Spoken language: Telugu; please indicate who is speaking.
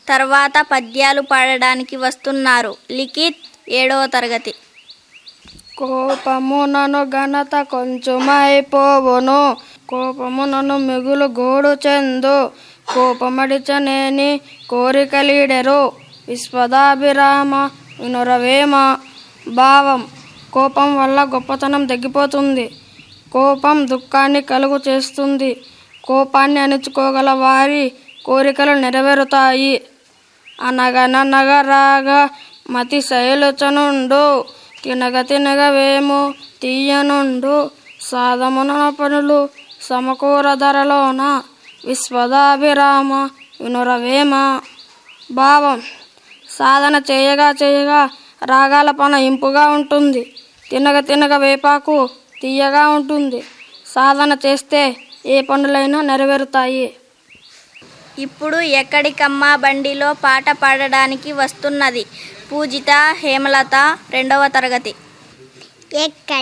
Speaker 1: తర్వాత పద్యాలు పాడడానికి వస్తున్నారు లిఖిత్ ఏడవ తరగతి
Speaker 2: కోపము నన్ను ఘనత కొంచెమైపోవును కోపము నన్ను మిగులు గోడు చెందు కోపమడిచనేని కోరికలీడెరు విశ్వదాభిరామ వినురవేమ భావం కోపం వల్ల గొప్పతనం తగ్గిపోతుంది కోపం దుఃఖాన్ని కలుగు చేస్తుంది కోపాన్ని అణుచుకోగల వారి కోరికలు నెరవేరుతాయి అనగననగరాగా మతి శైలుచనుండు తినగ తినగవేమో తీయనుండు సాధమున పనులు సమకూర ధరలోన విశ్వదాభిరామ వినురవేమ భావం సాధన చేయగా చేయగా రాగాల పన ఇంపుగా ఉంటుంది తినగ తినగ వేపాకు తీయగా ఉంటుంది సాధన చేస్తే ఏ పనులైనా నెరవేరుతాయి
Speaker 1: ఇప్పుడు ఎక్కడికమ్మా బండిలో పాట పాడడానికి వస్తున్నది పూజిత హేమలత రెండవ తరగతి
Speaker 3: ఎక్కడ